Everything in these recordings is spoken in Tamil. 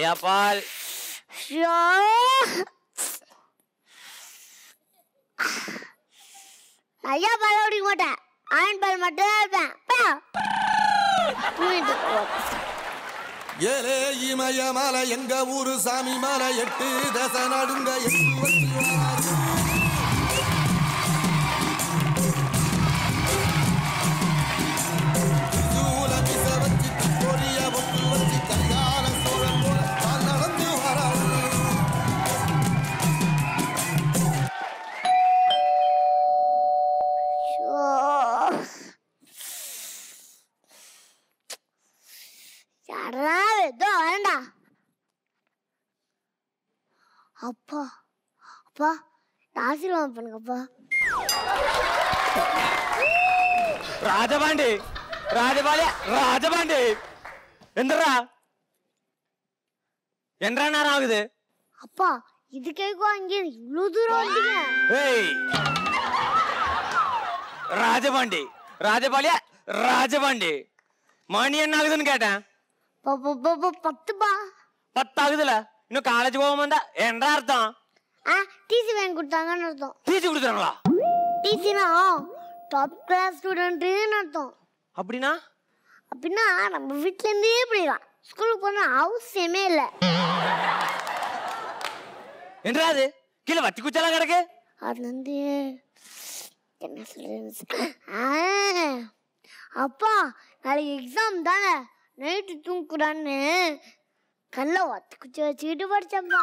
நிறைய பால் ஷோ நிறையா பால் குடிக்க மாட்டேன் ஆயின் பால் மட்டும் தான் இருப்பேன் போ. தூங்கிட்டு போ. ஏலே இமய மலை எங்க ஊரு சாமி மலை எட்டு தச நடுங்க எட்டு வச்சு வாரு. சூல பிச வச்சு பொரிய ஒட்டு வச்சு கரிகால சோழன் போல கால் நடந்து வராரு ஷோ. யாரா ஏதோ வேண்டா அப்பா அப்பா ஆசீர்வாதம் பண்ணுங்கப்பா ராஜபாண்டி ராஜபாலிய ராஜபாண்டி எந்திரா என்றா நேரம் ஆகுது அப்பா இது கேக்கும் அங்கே இவ்வளவு தூரம் வந்தீங்க ஏய் ராஜபாண்டி ராஜபாலிய ராஜபாண்டி மணி என்ன ஆகுதுன்னு கேட்டேன் ப- ப- ப- ப- பத்துப்பா பத்தாகுதுல இன்னும் காலேஜ் போகாம இருந்தா என்ன அர்த்தம் ஆ டிசி வாங்கி கொடுத்தாங்கன்னு அர்த்தம் டீச்சு கொடுத்துறாங்களா டிசினா டாப் கிளாஸ் ஸ்டூடெண்ட்டுன்னு அர்த்தம் அப்படின்னா அப்படின்னா நம்ம வீட்ல இருந்தே படிக்கலாம் ஸ்கூலுக்கு போன அவசியமே இல்லை என்றா அது கீழே வத்தி குச்சலாம் கிடக்கு அது வந்து என்ன சொல்றது ஆ, அப்பா நாளைக்கு எக்ஸாம் தானே நைட்டு தூங்குறான்னு கல்ல ஒத்து குச்சி வச்சுக்கிட்டு படிச்சப்பா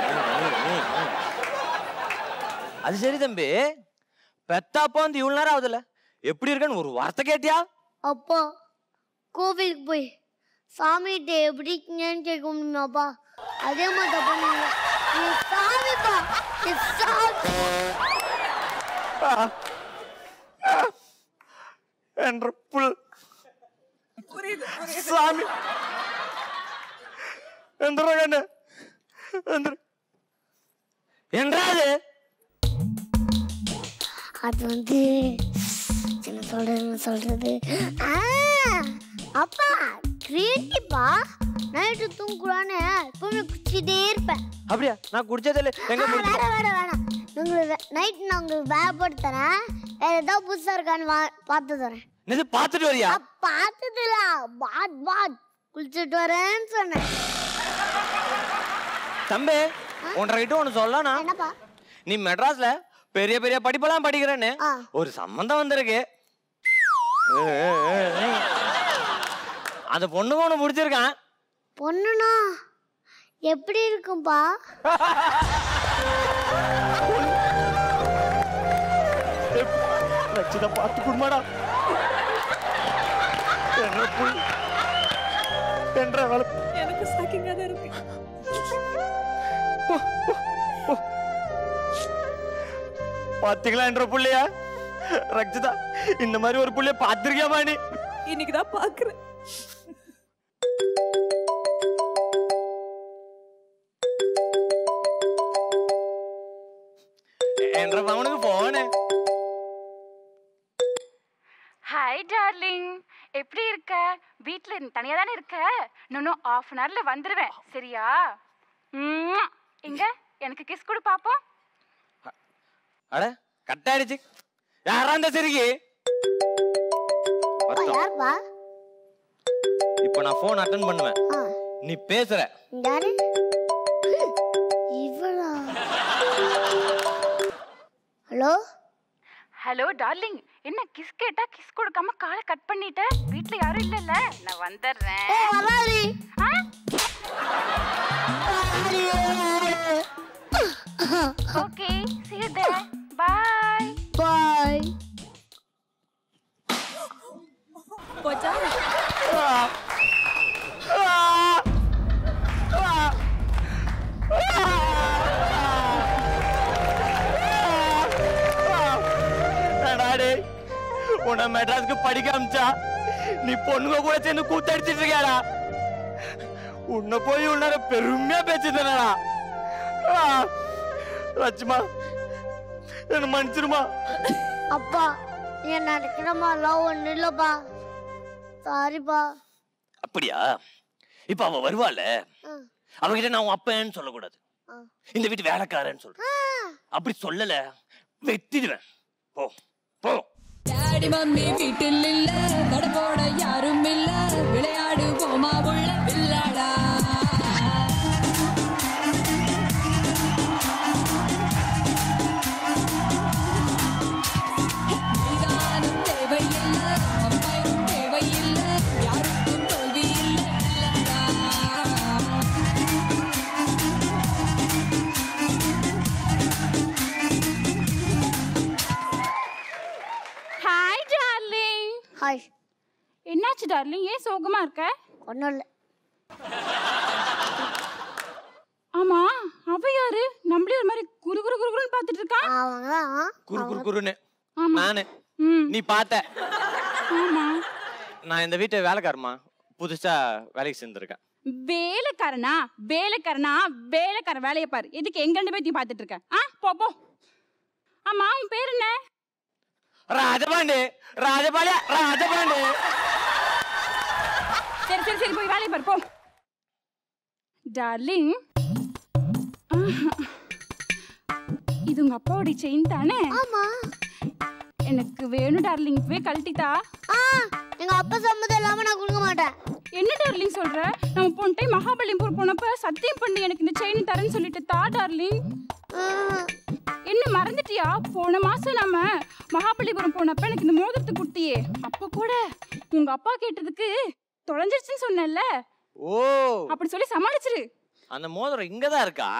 அது சரி தம்பி பெத்தாப்பா வந்து இவ்வளவு நேரம் ஆகுதுல்ல எப்படி இருக்கன்னு ஒரு வார்த்தை கேட்டியா அப்பா கோவிலுக்கு போய் சாமிகிட்ட எப்படி இருக்கீங்கன்னு கேட்க முடியுமாப்பா அதே மாதிரி தப்பா நீங்க நீ சாமிப்பா நீ சாமி என்ற புல் சாமி எந்திர கண்ணு எந்திர என்றாது அது வந்து என்ன சொல்றது என்ன சொல்றது ஆ, அப்பா கிரியேட்டிவா நைட்டு தூங்குறான்னு எப்பவுமே குச்சிட்டே இருப்பேன் அப்படியா நான் குடிச்சதில்ல எங்க ஆ, குடிச்ச வேற வேற வேணாம் உங்களுக்கு நைட் நான் உங்களுக்கு வேலை போட்டு தரேன் வேற ஏதாவது புதுசா இருக்கான்னு வா- பார்த்து தரேன் இது பாத்துட்டு வரியா ஆ, பார்த்ததுல பாத் பாத் குளிச்சுட்டு வரேன்னு சொன்னேன் தம்பி ஒன்றரை கிட்ட ஒன்று சொல்லனா என்னப்பா நீ மெட்ராஸ்ல பெரிய பெரிய படிப்பெல்லாம் படிக்கிறேன்னு ஆ. ஒரு சம்பந்தம் வந்திருக்கு அந்த பொண்ணுக்கு ஒன்று பிடிச்சிருக்கான் பொண்ணுனா எப்படி இருக்கும்பா ரச்சிதா பார்த்து குடுமாடா என்ற புல் என்ற வேலை எனக்கு சாக்கிங்கா தான் இருக்கு பாத்தீங்களா என்ற புள்ளையா ரச்சிதா இந்த மாதிரி ஒரு புள்ளைய பார்த்திருக்கியாமா நீ இன்னைக்கு தான் பாக்குறேன் என்ற பவனுக்கு போனே ஹாய் டார்லிங் எப்படி இருக்க வீட்ல தனியா தானே இருக்க இன்னும் ஆஃப் அன் ஹவர்ல வந்துருவேன் சரியா ம்ம். எங்க எனக்கு கிஸ் கொடு பாப்போம் அட கட்டாயிடுச்சு யாரா இந்த சிறுகி அப்பா, யாருப்பா இப்போ நான் ஃபோன் அட்டன் பண்ணுவேன் ஆ, நீ பேசுற யாரு இவளா ஹலோ ஹலோ டார்லிங் என்ன கிஸ் கேட்டா கிஸ் கொடுக்காம காலை கட் பண்ணிட்ட வீட்ல யாரும் இல்லல்ல நான் வந்துடுறேன் ஏ வராரி ஆ? Okay see you there bye bye போச்சா டேய் உன்னை மெட்ராஸ்க்கு படிக்க அமிச்சா நீ பொண்ணுங்க கூட சேர்ந்து கூத்தடிச்சிட்டு இருக்கியாடா உன்னை போய் உன்னார பெருமையா பேச்சுதானடா லட்சுமா என்ன மன்னிச்சிருமா அப்பா நீ நடக்கிற மாதிரிலாம் ஒன்றும் இல்லைப்பா சாரிப்பா அப்படியா இப்ப அவ வருவாள ஆ. அவகிட்ட நான் உன் அப்பன்னு சொல்லக்கூடாது ஆ. இந்த வீட்டு வேலைக்காரன்னு சொல்றேன் ஆ, அப்படி சொல்லல வெட்டிடுவேன் போ போ டாடி மம்மி வீட்டில் இல்ல தட போட யாரும் இல்ல விளையாடு போமா உள்ள வில்லாடா நீதானும் தேவையில்ல அம்மையும் தேவையில்ல யாருக்கும் தோல்வி இல்ல இல்லடா ஹாய் டார்லிங் ஹாய் என்னாச்சு டார்லிங் ஏன் சோகமா இருக்க ஒன்றும் இல்லை ஆமா அவ யாரு நம்மளே ஒரு மாதிரி குரு குரு குருன்னு பார்த்துட்டு இருக்கா அவங்க தான் குறு குறு குருன்னு ஆமா நானு ம் நீ பார்த்த ஆமா நான் இந்த வீட்டு வேலைக்காரமா புதுசா வேலைக்கு சேர்ந்திருக்கேன் வேலைக்காரனா வேலைக்காரனா வேலைக்காரன் வேலையை பாரு எதுக்கு எங்க ரெண்டு பேத்தையும் பார்த்துட்டு இருக்க ஆ போ போ ஆமா உன் பேர் என்ன ராஜபாண்டே ராஜபாண்டியா ராஜபாண்டே சரி சரி சரி போய் வேலையை பாரு போ டார்லிங் இது உங்க அப்பாவோட செயின் தானே ஆமா எனக்கு வேணும் டார்லிங் இப்பவே கழட்டித்தா ஆ எங்க அப்பா சம்மதம் இல்லாம நான் கொடுக்க மாட்டேன் என்ன டார்லிங் சொல்ற நம்ம போன டைம் மகாபலிபுரம் போனப்ப சத்தியம் பண்ணி எனக்கு இந்த செயின் தரேன்னு சொல்லிட்டு தா டார்லிங் ஆஹ், என்ன மறந்துட்டியா போன மாசம் நம்ம மகாபலிபுரம் போனப்ப எனக்கு இந்த மோதிரத்தை கொடுத்தியே அப்ப கூட உங்க அப்பா கேட்டதுக்கு தொலைஞ்சிருச்சுன்னு சொன்னேன்ல ஓ அப்படி சொல்லி சமாளிச்சிரு அந்த மோதிரம் இங்கதான் இருக்கா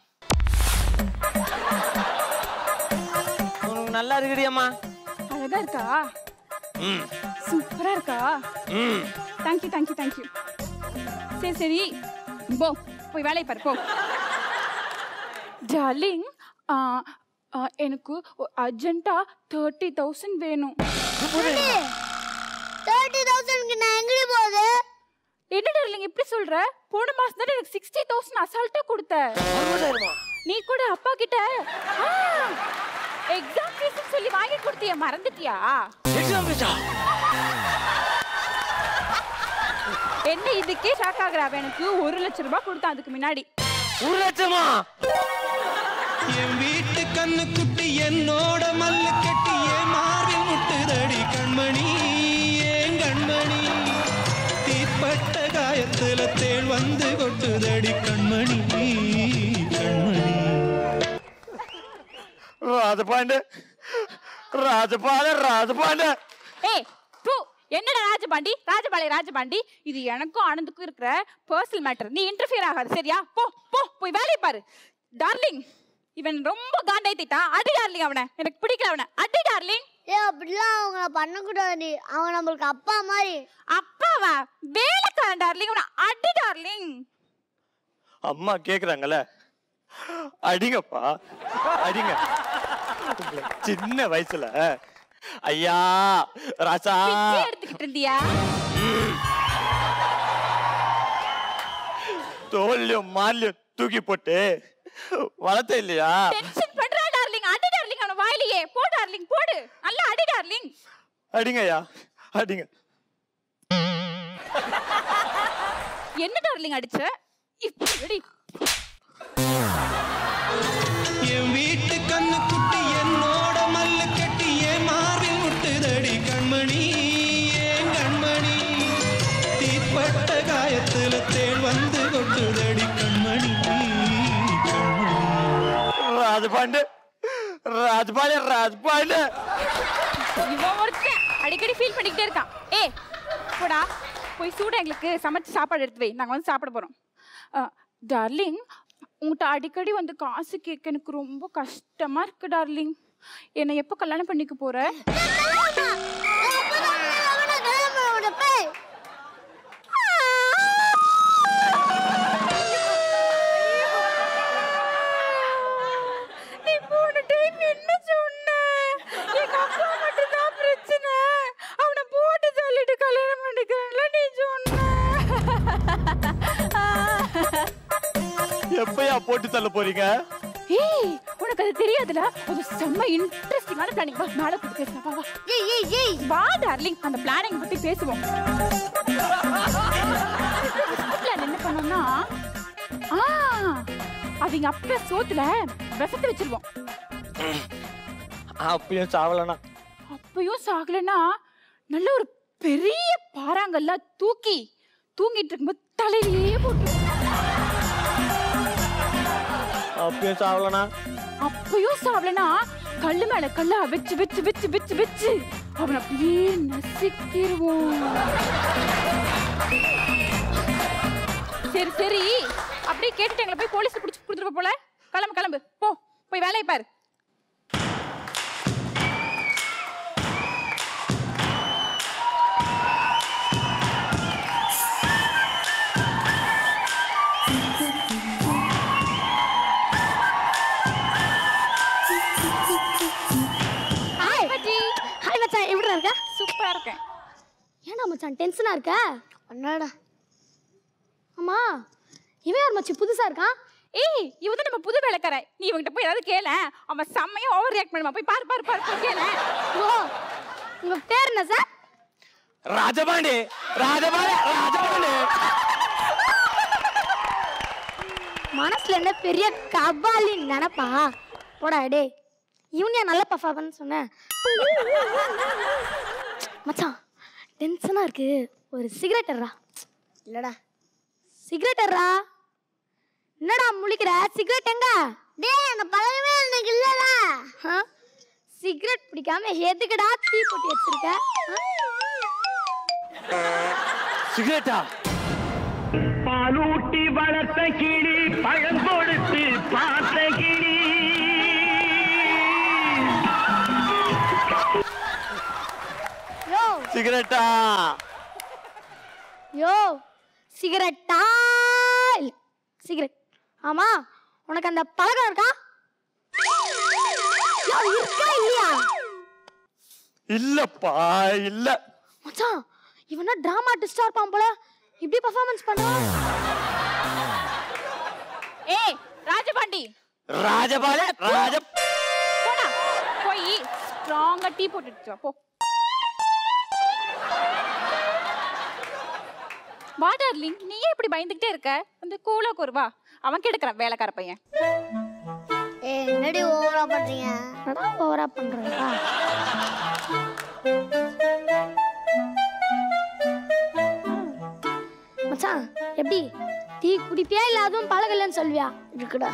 உனக்கு நல்லா இருக்குடியம்மா அழகா இருக்கா ம் சூப்பரா இருக்கா ம் தேங்க்யூ தேங்க்யூ தேங்க்யூ சரி சரி போ போய் வேலையை பாரு போ டார்லிங் எனக்கு அர்ஜென்ட்டா தேர்ட்டி தௌசண்ட் வேணும் தேர்ட்டி தௌசண்ட்க்கு நான் எங்கடி போகுது என்ன டார்லிங் இப்படி சொல்ற போன மாசம் தான் எனக்கு சிக்ஸ்டி தௌசண்ட் அசால்ட்டா கொடுத்த நீ கூட அப்பா கிட்ட எக்ஸாம் ஃபீஸ் சொல்லி வாங்கி கொடுத்திய மறந்துட்டியா எக்ஸாம் ஃபீஸா என்ன இதுக்கே ஷாக் ஆகுறா அவன் எனக்கு ஒரு லட்சம் ரூபாய் கொடுத்தான் அதுக்கு முன்னாடி ஒரு லட்சமா என் வீட்டு கண்ணு குட்டி என்னோட மல்லு கட்டி ஏன் மார்பில் முட்டுதடி கண்மணி ஏன் கண்மணி தீப்பட்ட காயத்துல தேள் வந்து கொட்டுதடி கண்மணி கண்மணி ராஜபாண்டே ராஜபாண்டே ராஜபாண்டே ஏய் பூ என்னடா ராஜபாண்டி ராஜபாளை ராஜபாண்டி இது எனக்கும் ஆனந்துக்கும் இருக்கிற பர்சனல் மேட்டர் நீ இன்டர்ஃபியர் ஆகாது சரியா போ போ போய் வேலையை பாரு டார்லிங் இவன் ரொம்ப காண்டாயிட்டான் அடி டார்லிங் அவனை எனக்கு பிடிக்கல அவனை அடி டார்லிங் ஏ அப்படிலாம் அவங்கள பண்ணக்கூடாது அவங்க நம்மளுக்கு அப்பா மாதிரி அப்பாவா வேலைக்காரன் டார்லிங் அவனை அடி டார்லிங் அம்மா கேக்குறாங்கல்ல அடிங்கப்பா அடிங்க உங்களை சின்ன வயசுல ஐயா ராசா பிச்சை எடுத்துக்கிட்டு இருந்தியா தோல்லையும் மாலையும் தூக்கி போட்டு வளர்த்த இல்லையா டென்ஷன் பண்றா டார்லிங் அடி டார்லிங் அவன வாயிலேயே போ டார்லிங் போடு நல்லா அடி டார்லிங் அடிங்கய்யா அடிங்க என்ன டார்லிங் அடிச்ச இப்படி என் வீட்டு கண்ணு குட்டி என்னோட மல்லு கட்டி ஏன் மார்பில் முட்டுதடி கண்மணி ஏன் கண்மணி தீப்பட்ட காயத்துல தேள் வந்து கொட்டுதடி கண்மணி கண்மணி ராஜபாண்டு ராஜபாண்டே ராஜபாண்டே இவன் ஒருத்தன் அடிக்கடி ஃபீல் பண்ணிக்கிட்டே இருக்கான் ஏய் போடா போய் சூட எங்களுக்கு சமைச்சு சாப்பாடு எடுத்து வை நாங்க வந்து சாப்பிட போறோம் டார்லிங் உங்கள்கிட்ட அடிக்கடி வந்து காசு கேட்க எனக்கு ரொம்ப கஷ்டமா இருக்கு டார்லிங் என்னை எப்போ கல்யாணம் பண்ணிக்க போற நீ போன டைம் என்ன சொன்ன எங்க அப்பா மட்டும் தான் பிரச்சனை அவனை போட்டு தள்ளிட்டு கல்யாணம் பண்ணிக்கிறேன்ல நீ சொன்ன எப்பயா போட்டு தள்ள போறீங்க ஏய் உனக்கு அது தெரியாதுல அது செம்ம இன்ட்ரெஸ்டிங்கான பிளானிங் வா மேல கூட்டு பேசலாம் வா வா ஏய் ஏய் ஏய் வா டார்லிங் அந்த பிளானிங் பத்தி பேசுவோம் பிளான் என்ன பண்ணோம்னா ஆ, அவங்க அப்ப சோத்துல விஷத்தை வச்சிருவோம் அப்பயும் சாவலண்ணா அப்பயும் சாகலன்னா நல்ல ஒரு பெரிய பாறாங்கல்ல தூக்கி தூங்கிட்டு இருக்கும்போது தலையிலேயே போட்டு அப்பயும் சாவலண்ணா அப்பயும் சாவலனா கல்லு மேல கல்லா வச்சு வச்சு வச்சு வச்சு வச்சு அவன் அப்படியே நசுக்கிடுவோம் சரி சரி அப்படியே கேட்டுட்டு எங்களை போய் போலீஸ் பிடிச்சி கொடுத்துருப்ப போல கிளம்பு கிளம்பு போ போய் வேலையை பாரு ஹாய் ஹாய் மச்சான் எப்படி இருக்க சூப்பரா இருக்கேன் ஏன்டா மச்சான் டென்ஷனா இருக்க என்னடா அம்மா இவன் யார் மச்சி புதுசா இருக்கான் ஏய் இவன் தான் நம்ம புது வேலைக்காரன் நீ இவன்கிட்ட போய் ஏதாவது கேள அவன் செம்மையா ஓவர் ரியாக்ட் பண்ணுவான் போய் பாரு பாரு பாரு போய் கேள ஓ உங்க பேர் என்ன சார் ராஜபாண்டி ராஜபாண்டி ராஜபாண்டி மனசுல என்ன பெரிய கபாலி நினைப்பா போடா டேய் இவனியா நல்ல பர்ஃபார்மன்ஸ் சொன்னேன் மச்சான் டென்ஷனா இருக்கு ஒரு சிகரெட் எறா இல்லடா சிகரெட் எறா என்னடா முழிக்கிற சிகரெட் எங்க டேய் அந்த பழகமே எனக்கு இல்லடா சிகரெட் பிடிக்காம எதுக்குடா தீ போட்டு வச்சிருக்க ஆ? சிகரெட்டா பாலூட்டி வளர்த்த கிளி பழம் கொடுத்து பார்த்த கிளி யோ சிகரெட்டா யோ சிகரெட்டா இல்ல சிகரெட் ஆமா உனக்கு அந்த பழக்கம் இருக்கா யோ இருக்கா இல்லையா இல்லப்பா இல்ல மச்சான் இவனா டிராமா ஆர்டிஸ்டா இருப்பான் போல இப்படி பெர்ஃபார்மன்ஸ் பண்ணுவான் ஏய் ராஜபாண்டி ராஜபாண்டி ராஜ போடா போய் ஸ்ட்ராங்கா டீ போட்டுட்டு வா, போ வா டார்லிங் நீ ஏன் இப்படி பயந்துகிட்டே இருக்க வந்து கூலா கூறுவா அவன் கெடுக்கிறான் வேலைக்கார பையன் ஏ என்னடி ஓவரா பண்றீங்க என்னடா ஓவரா பண்றீங்க மச்சான் எப்படி டீ குடிப்பியா இல்ல அதுவும் பழகலன்னு சொல்வியா இருக்குடா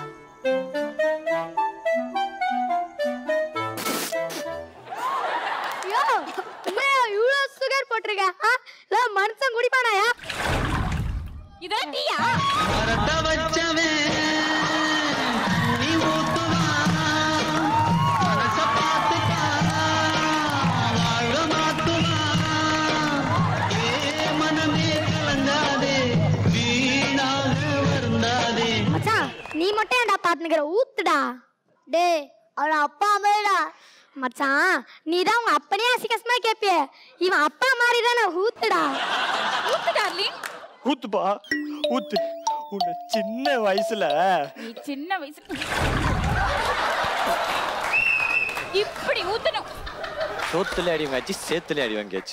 யோ என்னய்யா இவ்வளோ சுகர் போட்டிருக்க ஆ இல்லை மனுஷன் குடிப்பானாயா இதெல்லாம் டீயா அரட்ட வச்சவன் நீ ஊத்துவா மனச பார்த்துட்டா வாழ மாத்துவா ஏ மனமே கலங்காதே வீணாக வருந்தாதே மச்சான் நீ மட்டும் ஏன்டா பாத்துக்கிற ஊத்துடா டேய் அவன் அப்பா மாதிரிடா மச்சான் நீ தான் உங்க அப்பனே அசிகசமா கேப்பிய இவன் அப்பா மாதிரி தானே ஊத்துடா ஊத்து டார்லிங் ஊத்துப்பா ஊத்து உன்னை சின்ன வயசுல நீ சின்ன வயசு இப்படி ஊத்தணும் சோத்துல அடி வாங்கி சேத்துல அடி வாங்கியாச்சு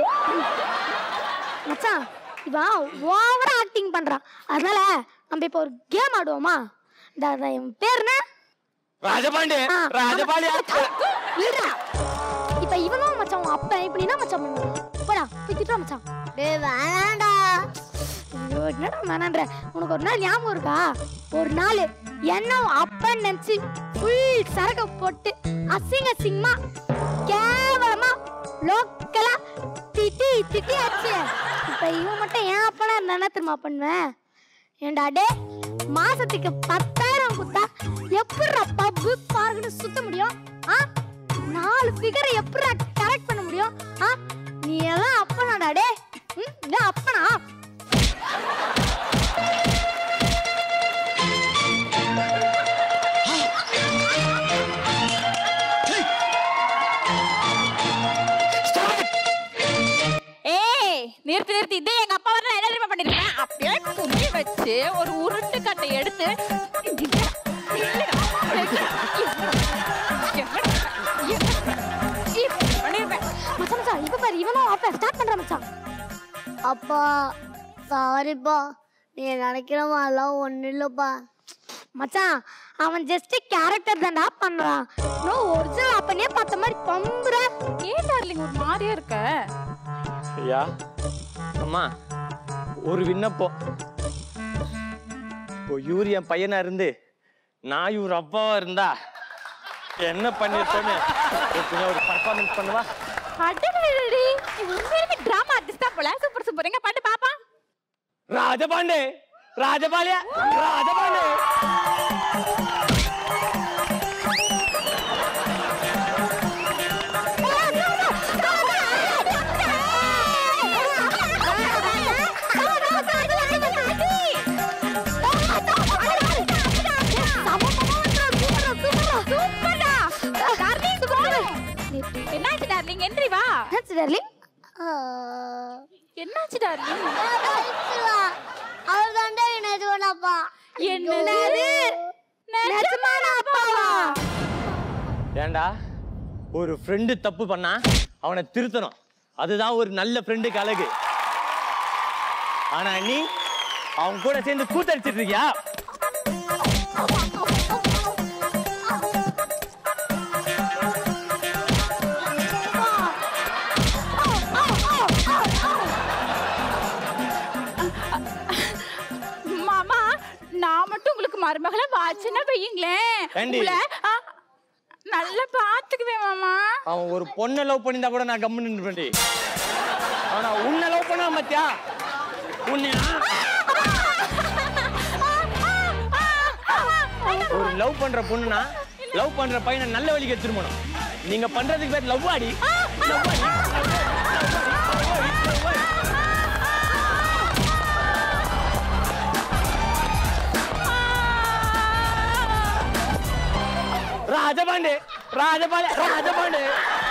மச்சான் இவன் ஓவரா ஆக்டிங் பண்றான் அதனால நம்ம இப்போ ஒரு கேம் ஆடுவோமா இந்த இந்த இவன் பேர் என்ன ராஜபாண்டி ஆ, ராஜபாண்டி இல்லடா இப்ப இவனும் மச்சான் உன் அப்பன் இப்ப நீ என்ன மச்சான் பண்ணுவ போடா போய் திட்டுறா மச்சான் டேய் வேணாம்டா ஐயோ என்னடா வேணான்ற உனக்கு ஒரு நாள் ஞாபகம் இருக்கா ஒரு நாள் என்ன உன் அப்பன் நினைச்சு ஃபுல் சரக்கு போட்டு அசிங்க அசிங்கமா கேவலமா லோக்கலா திட்டி திட்டி ஆச்சு இப்ப இவன் மட்டும் ஏன் அப்பனா என்ன தெரியுமா பண்ணுவேன் ஏண்டா டே மாசத்துக்கு பத்தாயிரம் குத்தா எப்படிடா பப்பு பார்க்குன்னு சுத்த முடியும் ஆ நாலு ஃபிகரை எப்படிடா கரெக்ட் பண்ண முடியும் ஆ நீ எல்லாம் அப்பனாடா டே ம் இல்ல அப்பனா ஏய் நிறுத்து நிறுத்து இதே எங்க அப்பா வர என்ன தெரியுமா பண்ணிருப்பேன் அப்படியே குடி வச்சு ஒரு உருட்டு கட்டை எடுத்து இல்லடா, இல்லடா, இல்லடா, எங்கடா, எங்கடா, இப்படி பண்ணிருப்பேன் மச்சான் மச்சான் இப்ப பாரு இவனும் அப்ப ஸ்டார்ட் பண்றான் மச்சான் அப்பா சாரிப்பா நீ நினைக்கிற மாதிரிலாம் ஒன்றும் இல்லைப்பா மச்சான் அவன் ஜஸ்ட் கேரக்டர் தான்டா பண்றான் நோ ஒரிஜினல் அப்பனே பார்த்த மாதிரி பம்புற ஏன் டார்லிங் ஒரு மாதிரியா இருக்க ஐயா அம்மா ஒரு விண்ணப்பம் இப்போ இவர் என் பையனா இருந்து நான் இவர் அப்பாவா இருந்தா என்ன பண்ணிருக்கோன்னு கொஞ்சம் ஒரு பர்ஃபார்மன்ஸ் பண்ணுவா அடடடடி நீ உண்மையிலுமே டிராமா ஆர்டிஸ்ட் தான் போல சூப்பர் சூப்பர் எங்க பாட்டு பாப்பா ராஜபாண்டே ராஜபாலியா ராஜபாண்டே என்னாச்சு டார்லிங் என்றி வா என்னாச்சு டார்லிங் அவர் தாண்டா என்னது வேணாப்பா என்னது நிஜமான அப்பாவா ஏண்டா ஒரு ஃப்ரெண்டு தப்பு பண்ணா அவனை திருத்தணும் அதுதான் ஒரு நல்ல ஃப்ரெண்டுக்கு அழகு ஆனா நீ அவன் கூட சேர்ந்து கூத்தடிச்சிட்டு இருக்கியா மாமா நான் மட்டும் உங்களுக்கு மருமகளா வாச்சுன்னா வையுங்களேன் ஏண்டி? உங்களை, ஆ, நல்லா பாத்துக்குவேன் மாமா அவன் ஒரு பொண்ணை லவ் பண்ணியிருந்தா கூட நான் கம்முன்னு நின்றுப்பேன்டி ஆனா உன்னை லவ் பண்ணா மத்தியா உன்னை ஒரு லவ் பண்ற பொண்ணுனா லவ் பண்ற பையனை நல்ல வழிக்கு திரும்பணும் நீங்க பண்றதுக்கு பேர் லவ் ஆடி love ஆடி. ராஜபாண்டே ராஜபாண்டே ராஜபாண்டே